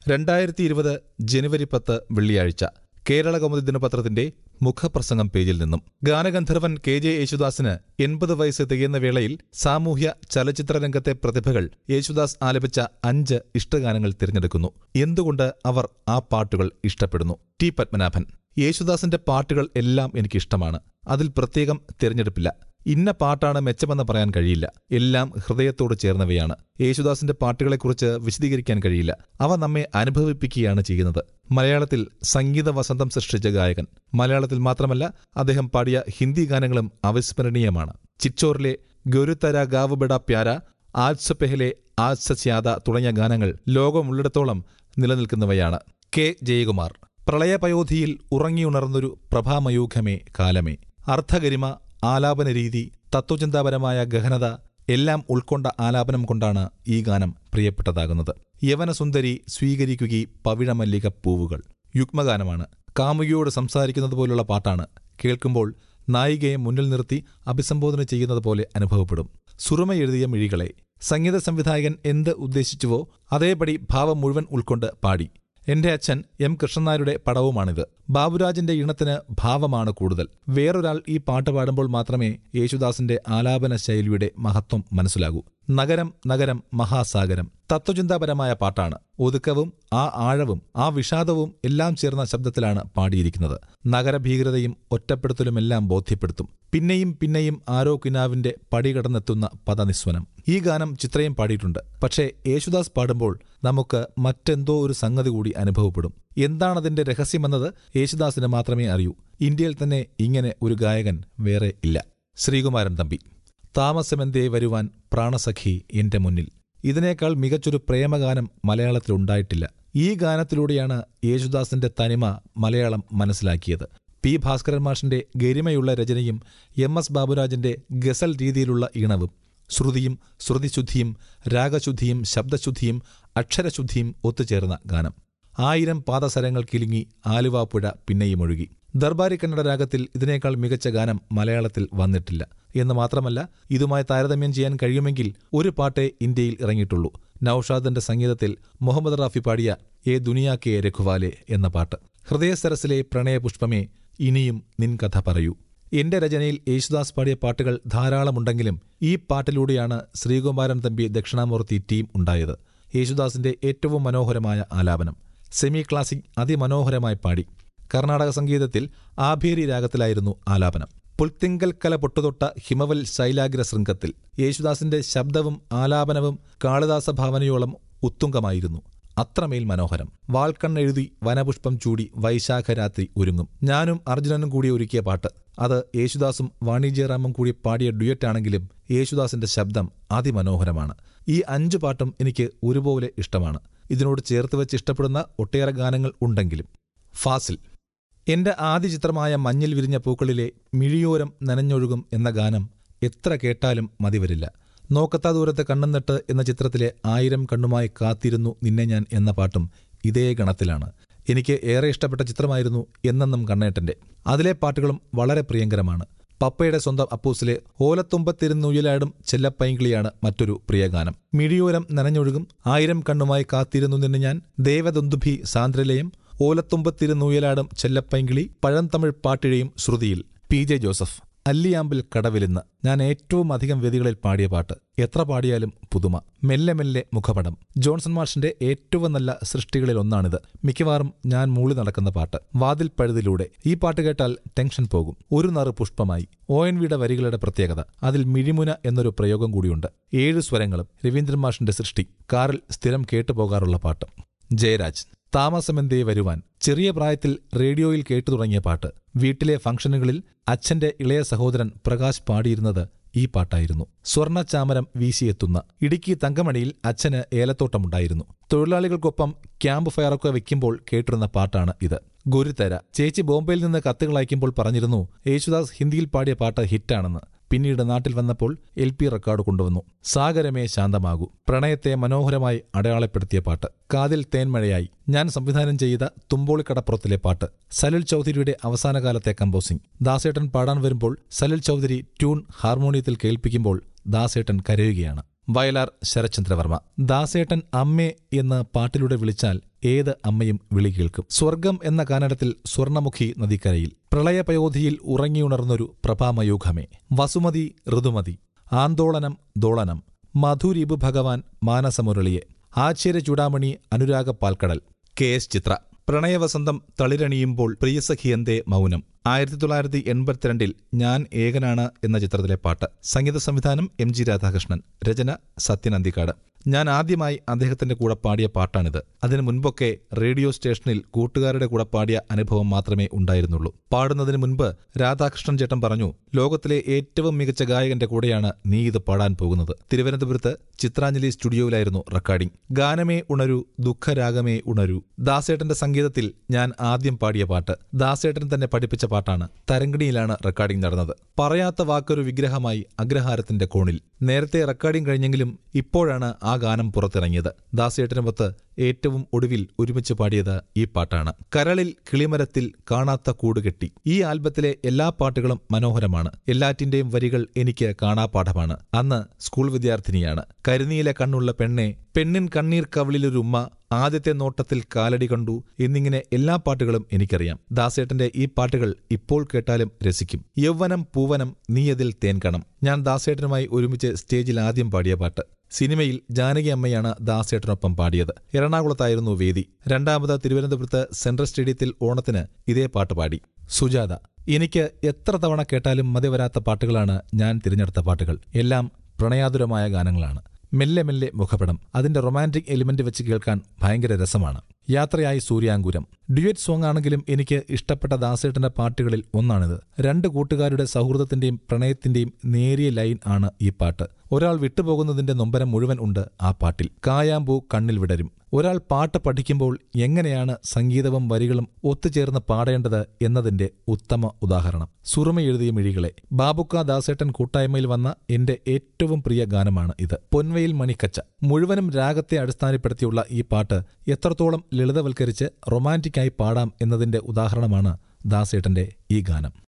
രണ്ടായിരത്തി ഇരുപത് ജനുവരി പത്ത് വെള്ളിയാഴ്ച കേരള കൗമുദി ദിനപത്രത്തിന്റെ മുഖപ്രസംഗം പേജിൽ നിന്നും ഗാനഗന്ധർവൻ കെ ജെ യേശുദാസിന് എൺപത് വയസ്സ് തികയുന്ന വേളയിൽ സാമൂഹ്യ ചലച്ചിത്ര രംഗത്തെ പ്രതിഭകൾ യേശുദാസ് ആലപിച്ച അഞ്ച് ഇഷ്ടഗാനങ്ങൾ തിരഞ്ഞെടുക്കുന്നു എന്തുകൊണ്ട് അവർ ആ പാട്ടുകൾ ഇഷ്ടപ്പെടുന്നു ടി പത്മനാഭൻ യേശുദാസിന്റെ പാട്ടുകൾ എല്ലാം എനിക്കിഷ്ടമാണ് അതിൽ പ്രത്യേകം തിരഞ്ഞെടുപ്പില്ല ഇന്ന പാട്ടാണ് മെച്ചമെന്ന് പറയാൻ കഴിയില്ല എല്ലാം ഹൃദയത്തോട് ചേർന്നവയാണ് യേശുദാസിന്റെ പാട്ടുകളെക്കുറിച്ച് വിശദീകരിക്കാൻ കഴിയില്ല അവ നമ്മെ അനുഭവിപ്പിക്കുകയാണ് ചെയ്യുന്നത് മലയാളത്തിൽ സംഗീത വസന്തം സൃഷ്ടിച്ച ഗായകൻ മലയാളത്തിൽ മാത്രമല്ല അദ്ദേഹം പാടിയ ഹിന്ദി ഗാനങ്ങളും അവിസ്മരണീയമാണ് ചിച്ചോറിലെ ഗുരുതര ഗാവ് ബഡ പ്യാര ആജ് സ പെഹലെ ആജ് സ സ്യാദ തുടങ്ങിയ ഗാനങ്ങൾ ലോകമുള്ളിടത്തോളം നിലനിൽക്കുന്നവയാണ് കെ ജയകുമാർ പ്രളയപയോധിയിൽ ഉറങ്ങിയുണർന്നൊരു പ്രഭാമയൂഖമേ കാലമേ അർത്ഥഗരിമ ആലാപന രീതി തത്വചിന്താപരമായ ഗഹനത എല്ലാം ഉൾക്കൊണ്ട ആലാപനം കൊണ്ടാണ് ഈ ഗാനം പ്രിയപ്പെട്ടതാകുന്നത് യവനസുന്ദരി സ്വീകരിക്കുകി പവിഴമല്ലിക പൂവുകൾ യുഗ്മഗാനമാണ് കാമുകിയോട് സംസാരിക്കുന്നത് പോലുള്ള പാട്ടാണ് കേൾക്കുമ്പോൾ നായികയെ മുന്നിൽ നിർത്തി അഭിസംബോധന ചെയ്യുന്നത് പോലെ അനുഭവപ്പെടും സുറുമ എഴുതിയ മിഴികളെ സംഗീത സംവിധായകൻ എന്ത് ഉദ്ദേശിച്ചുവോ അതേപടി ഭാവം മുഴുവൻ ഉൾക്കൊണ്ട് പാടി എന്റെ അച്ഛൻ എം കൃഷ്ണനായരുടെ പടവുമാണിത് ബാബുരാജിന്റെ ഇണത്തിന് ഭാവമാണ് കൂടുതൽ വേറൊരാൾ ഈ പാട്ട് പാടുമ്പോൾ മാത്രമേ യേശുദാസിന്റെ ആലാപന ശൈലിയുടെ മഹത്വം മനസ്സിലാകൂ നഗരം നഗരം മഹാസാഗരം തത്വചിന്താപരമായ പാട്ടാണ് ഒതുക്കവും ആ ആഴവും ആ വിഷാദവും എല്ലാം ചേർന്ന ശബ്ദത്തിലാണ് പാടിയിരിക്കുന്നത് നഗരഭീകരതയും ഒറ്റപ്പെടുത്തലുമെല്ലാം ബോധ്യപ്പെടുത്തും പിന്നെയും പിന്നെയും ആരോ കിനാവിന്റെ പടി കടന്നെത്തുന്ന പദനിസ്വനം ഈ ഗാനം ചിത്രയും പാടിയിട്ടുണ്ട് പക്ഷേ യേശുദാസ് പാടുമ്പോൾ നമുക്ക് മറ്റെന്തോ ഒരു സംഗതി കൂടി അനുഭവപ്പെടും എന്താണതിന്റെ രഹസ്യമെന്നത് യേശുദാസിന് മാത്രമേ അറിയൂ ഇന്ത്യയിൽ തന്നെ ഇങ്ങനെ ഒരു ഗായകൻ വേറെ ഇല്ല ശ്രീകുമാരൻ തമ്പി താമസമെന്തേ വരുവാൻ പ്രാണസഖി എന്റെ മുന്നിൽ ഇതിനേക്കാൾ മികച്ചൊരു പ്രേമഗാനം മലയാളത്തിലുണ്ടായിട്ടില്ല ഈ ഗാനത്തിലൂടെയാണ് യേശുദാസിന്റെ തനിമ മലയാളം മനസ്സിലാക്കിയത് പി ഭാസ്കരൻ മാഷിന്റെ ഗരിമയുള്ള രചനയും എം എസ് ബാബുരാജിന്റെ ഗസൽ രീതിയിലുള്ള ഈണവും ശ്രുതിയും ശ്രുതിശുദ്ധിയും രാഗശുദ്ധിയും ശബ്ദശുദ്ധിയും അക്ഷരശുദ്ധിയും ഒത്തുചേർന്ന ഗാനം ആയിരം പാദസരങ്ങൾ കിലുങ്ങി ആലുവാപ്പുഴ പിന്നെയും ഒഴുകി ദർബാരി കന്നഡ രാഗത്തിൽ ഇതിനേക്കാൾ മികച്ച ഗാനം മലയാളത്തിൽ വന്നിട്ടില്ല എന്ന് മാത്രമല്ല ഇതുമായി താരതമ്യം ചെയ്യാൻ കഴിയുമെങ്കിൽ ഒരു പാട്ടേ ഇന്ത്യയിൽ ഇറങ്ങിയിട്ടുള്ളൂ നൌഷാദിന്റെ സംഗീതത്തിൽ മുഹമ്മദ് റാഫി പാടിയ എ ദുനിയാക്കെ രഘുവാലെ എന്ന പാട്ട് ഹൃദയസരസിലെ പ്രണയപുഷ്പമേ ഇനിയും നിൻ കഥ പറയൂ എന്റെ രചനയിൽ യേശുദാസ് പാടിയ പാട്ടുകൾ ധാരാളമുണ്ടെങ്കിലും ഈ പാട്ടിലൂടെയാണ് ശ്രീകുമാരൻ തമ്പി ദക്ഷിണാമൂർത്തി ടീം ഉണ്ടായത് യേശുദാസിന്റെ ഏറ്റവും മനോഹരമായ ആലാപനം സെമി ക്ലാസിക് അതിമനോഹരമായി പാടി കർണാടക സംഗീതത്തിൽ ആഭേരി രാഗത്തിലായിരുന്നു ആലാപനം പുൽത്തിങ്കൽ കല പൊട്ടുതൊട്ട ഹിമവൽ ശൈലാഗ്ര ശൃംഗത്തിൽ യേശുദാസിന്റെ ശബ്ദവും ആലാപനവും കാളിദാസ ഭാവനയോളം ഉത്തുംഗമായിരുന്നു അത്രമേൽ മനോഹരം വാൾക്കണ്ണെഴുതി വനപുഷ്പം ചൂടി വൈശാഖരാത്രി ഒരുങ്ങും ഞാനും അർജുനനും കൂടി ഒരുക്കിയ പാട്ട് അത് യേശുദാസും വാണിജ്യറാമും കൂടി പാടിയ ഡ്യുയറ്റാണെങ്കിലും യേശുദാസിന്റെ ശബ്ദം അതിമനോഹരമാണ് ഈ അഞ്ചു പാട്ടും എനിക്ക് ഒരുപോലെ ഇഷ്ടമാണ് ഇതിനോട് ചേർത്ത് വെച്ച് ഇഷ്ടപ്പെടുന്ന ഒട്ടേറെ ഗാനങ്ങൾ ഉണ്ടെങ്കിലും ഫാസിൽ എന്റെ ആദ്യ ചിത്രമായ മഞ്ഞിൽ വിരിഞ്ഞ പൂക്കളിലെ മിഴിയോരം നനഞ്ഞൊഴുകും എന്ന ഗാനം എത്ര കേട്ടാലും മതിവരില്ല നോക്കത്താ ദൂരത്തെ കണ്ണുന്നിട്ട് എന്ന ചിത്രത്തിലെ ആയിരം കണ്ണുമായി കാത്തിരുന്നു നിന്നെ ഞാൻ എന്ന പാട്ടും ഇതേ ഗണത്തിലാണ് എനിക്ക് ഏറെ ഇഷ്ടപ്പെട്ട ചിത്രമായിരുന്നു എന്നെന്നും കണ്ണേട്ടന്റെ അതിലെ പാട്ടുകളും വളരെ പ്രിയങ്കരമാണ് പപ്പയുടെ സ്വന്തം അപ്പൂസിലെ ഓലത്തുമ്പത്തിരുന്നുയിലാടും ചെല്ലപ്പൈങ്കിളിയാണ് മറ്റൊരു പ്രിയഗാനം മിഴിയോരം നനഞ്ഞൊഴുകും ആയിരം കണ്ണുമായി കാത്തിരുന്നു നിന്ന് ഞാൻ ദേവദന്തുഭി സാന്ദ്രലയം ഓലത്തുമ്പത്തിരുന്നുയലാടും ചെല്ലപ്പൈങ്കിളി പഴന്തമിഴ് പാട്ടിഴയും ശ്രുതിയിൽ പി ജെ ജോസഫ് അല്ലിയാമ്പിൽ കടവിലിന്ന് ഞാൻ ഏറ്റവും അധികം വേദികളിൽ പാടിയ പാട്ട് എത്ര പാടിയാലും പുതുമ മെല്ലെ മെല്ലെ മുഖപടം ജോൺസൺ മാഷിന്റെ ഏറ്റവും നല്ല സൃഷ്ടികളിൽ ഒന്നാണിത് മിക്കവാറും ഞാൻ മൂളി നടക്കുന്ന പാട്ട് വാതിൽ പഴുതിലൂടെ ഈ പാട്ട് കേട്ടാൽ ടെൻഷൻ പോകും ഒരു നറു പുഷ്പമായി ഒ എൻ വിയുടെ വരികളുടെ പ്രത്യേകത അതിൽ മിഴിമുന എന്നൊരു പ്രയോഗം കൂടിയുണ്ട് ഏഴു സ്വരങ്ങളും രവീന്ദ്രൻ മാഷിന്റെ സൃഷ്ടി കാറിൽ സ്ഥിരം കേട്ടുപോകാറുള്ള പാട്ട് ജയരാജ് താമസമെന്തേ വരുവാൻ ചെറിയ പ്രായത്തിൽ റേഡിയോയിൽ കേട്ടു തുടങ്ങിയ പാട്ട് വീട്ടിലെ ഫംഗ്ഷനുകളിൽ അച്ഛന്റെ ഇളയ സഹോദരൻ പ്രകാശ് പാടിയിരുന്നത് ഈ പാട്ടായിരുന്നു സ്വർണ്ണ ചാമരം വീശിയെത്തുന്ന ഇടുക്കി തങ്കമണിയിൽ അച്ഛന് ഏലത്തോട്ടമുണ്ടായിരുന്നു തൊഴിലാളികൾക്കൊപ്പം ക്യാമ്പ് ഫയറൊക്കെ വെക്കുമ്പോൾ കേട്ടിരുന്ന പാട്ടാണ് ഇത് ഗുരുതര ചേച്ചി ബോംബെയിൽ നിന്ന് കത്തുകൾ അയക്കുമ്പോൾ പറഞ്ഞിരുന്നു യേശുദാസ് ഹിന്ദിയിൽ പാടിയ പാട്ട് ഹിറ്റാണെന്ന് പിന്നീട് നാട്ടിൽ വന്നപ്പോൾ എൽ പി റെക്കോർഡ് കൊണ്ടുവന്നു സാഗരമേ ശാന്തമാകൂ പ്രണയത്തെ മനോഹരമായി അടയാളപ്പെടുത്തിയ പാട്ട് കാതിൽ തേൻമഴയായി ഞാൻ സംവിധാനം ചെയ്ത തുമ്പോളിക്കടപ്പുറത്തിലെ പാട്ട് സലിൽ ചൌധരിയുടെ അവസാനകാലത്തെ കമ്പോസിംഗ് ദാസേട്ടൻ പാടാൻ വരുമ്പോൾ സലിൽ ചൌധരി ട്യൂൺ ഹാർമോണിയത്തിൽ കേൾപ്പിക്കുമ്പോൾ ദാസേട്ടൻ കരയുകയാണ് വയലാർ ശരത്ചന്ദ്രവർമ്മ ദാസേട്ടൻ അമ്മേ എന്ന് പാട്ടിലൂടെ വിളിച്ചാൽ ഏത് അമ്മയും വിളി കേൾക്കും സ്വർഗം എന്ന കാനഡത്തിൽ സ്വർണമുഖി നദിക്കരയിൽ പ്രളയപയോധിയിൽ ഉറങ്ങിയുണർന്നൊരു പ്രഭാമയൂഖമേ വസുമതി ഋതുമതി ആന്തോളനം ദോളനം മധുരിബ് ഭഗവാൻ മാനസമുരളിയെ ആശ്ചര്യ ചൂടാമണി അനുരാഗ പാൽക്കടൽ കെ എസ് ചിത്ര പ്രണയവസന്തം തളിരണിയുമ്പോൾ പ്രിയസഖി എന്തേ മൗനം ആയിരത്തി തൊള്ളായിരത്തി എൺപത്തിരണ്ടിൽ ഞാൻ ഏകനാണ് എന്ന ചിത്രത്തിലെ പാട്ട് സംഗീത സംവിധാനം എം ജി രാധാകൃഷ്ണൻ രചന സത്യൻ അന്തിക്കാട് ഞാൻ ആദ്യമായി അദ്ദേഹത്തിന്റെ കൂടെ പാടിയ പാട്ടാണിത് അതിനു മുൻപൊക്കെ റേഡിയോ സ്റ്റേഷനിൽ കൂട്ടുകാരുടെ കൂടെ പാടിയ അനുഭവം മാത്രമേ ഉണ്ടായിരുന്നുള്ളൂ പാടുന്നതിന് മുൻപ് രാധാകൃഷ്ണൻ ചേട്ടൻ പറഞ്ഞു ലോകത്തിലെ ഏറ്റവും മികച്ച ഗായകന്റെ കൂടെയാണ് നീ ഇത് പാടാൻ പോകുന്നത് തിരുവനന്തപുരത്ത് ചിത്രാഞ്ജലി സ്റ്റുഡിയോയിലായിരുന്നു റെക്കോർഡിംഗ് ഗാനമേ ഉണരൂ ദുഃഖരാഗമേ ഉണരൂ ദാസേട്ടന്റെ സംഗീതത്തിൽ ഞാൻ ആദ്യം പാടിയ പാട്ട് ദാസേട്ടൻ തന്നെ പഠിപ്പിച്ച പാട്ടാണ് തരങ്കിണിയിലാണ് റെക്കോർഡിംഗ് നടന്നത് പറയാത്ത വാക്കൊരു വിഗ്രഹമായി അഗ്രഹാരത്തിന്റെ കോണിൽ നേരത്തെ റെക്കോർഡിംഗ് കഴിഞ്ഞെങ്കിലും ഇപ്പോഴാണ് ആ ഗാനം പുറത്തിറങ്ങിയത് ദാസേട്ടനുമൊത്ത് ഏറ്റവും ഒടുവിൽ ഒരുമിച്ച് പാടിയത് ഈ പാട്ടാണ് കരളിൽ കിളിമരത്തിൽ കാണാത്ത കൂടുകെട്ടി ഈ ആൽബത്തിലെ എല്ലാ പാട്ടുകളും മനോഹരമാണ് എല്ലാറ്റിന്റെയും വരികൾ എനിക്ക് കാണാപാഠമാണ് അന്ന് സ്കൂൾ വിദ്യാർത്ഥിനിയാണ് കരിനീല കണ്ണുള്ള പെണ്ണെ പെണ്ണിൻ കണ്ണീർ കവിളിലൊരുമ്മ ആദ്യത്തെ നോട്ടത്തിൽ കാലടി കണ്ടു എന്നിങ്ങനെ എല്ലാ പാട്ടുകളും എനിക്കറിയാം ദാസേട്ടന്റെ ഈ പാട്ടുകൾ ഇപ്പോൾ കേട്ടാലും രസിക്കും യൗവനം പൂവനം നീയതിൽ തേൻകണം ഞാൻ ദാസേട്ടനുമായി ഒരുമിച്ച് സ്റ്റേജിൽ ആദ്യം പാടിയ പാട്ട് സിനിമയിൽ ജാനകി അമ്മയാണ് ദാസേട്ടനൊപ്പം പാടിയത് എറണാകുളത്തായിരുന്നു വേദി രണ്ടാമത് തിരുവനന്തപുരത്ത് സെൻട്രൽ സ്റ്റേഡിയത്തിൽ ഓണത്തിന് ഇതേ പാട്ട് പാടി സുജാത എനിക്ക് എത്ര തവണ കേട്ടാലും മതി വരാത്ത പാട്ടുകളാണ് ഞാൻ തിരഞ്ഞെടുത്ത പാട്ടുകൾ എല്ലാം പ്രണയാതുരമായ ഗാനങ്ങളാണ് മെല്ലെ മെല്ലെ മുഖപടം അതിന്റെ റൊമാൻറ്റിക് എലിമെന്റ് വെച്ച് കേൾക്കാൻ ഭയങ്കര രസമാണ് യാത്രയായി സൂര്യാങ്കുരം ഡ്യുവറ്റ് സോങ് ആണെങ്കിലും എനിക്ക് ഇഷ്ടപ്പെട്ട ദാസേട്ടന്റെ പാട്ടുകളിൽ ഒന്നാണിത് രണ്ട് കൂട്ടുകാരുടെ സൗഹൃദത്തിന്റെയും പ്രണയത്തിന്റെയും നേരിയ ലൈൻ ആണ് ഈ പാട്ട് ഒരാൾ വിട്ടുപോകുന്നതിന്റെ നൊമ്പരം മുഴുവൻ ഉണ്ട് ആ പാട്ടിൽ കായാമ്പൂ കണ്ണിൽ വിടരും ഒരാൾ പാട്ട് പഠിക്കുമ്പോൾ എങ്ങനെയാണ് സംഗീതവും വരികളും ഒത്തുചേർന്ന് പാടേണ്ടത് എന്നതിന്റെ ഉത്തമ ഉദാഹരണം സുറുമ എഴുതിയ മിഴികളെ ബാബുക്ക ദാസേട്ടൻ കൂട്ടായ്മയിൽ വന്ന എന്റെ ഏറ്റവും പ്രിയ ഗാനമാണ് ഇത് പൊൻവയിൽ മണിക്കച്ച മുഴുവനും രാഗത്തെ അടിസ്ഥാനപ്പെടുത്തിയുള്ള ഈ പാട്ട് എത്രത്തോളം ലളിതവൽക്കരിച്ച് റൊമാൻറ്റിക്കായി പാടാം എന്നതിന്റെ ഉദാഹരണമാണ് ദാസേട്ടന്റെ ഈ ഗാനം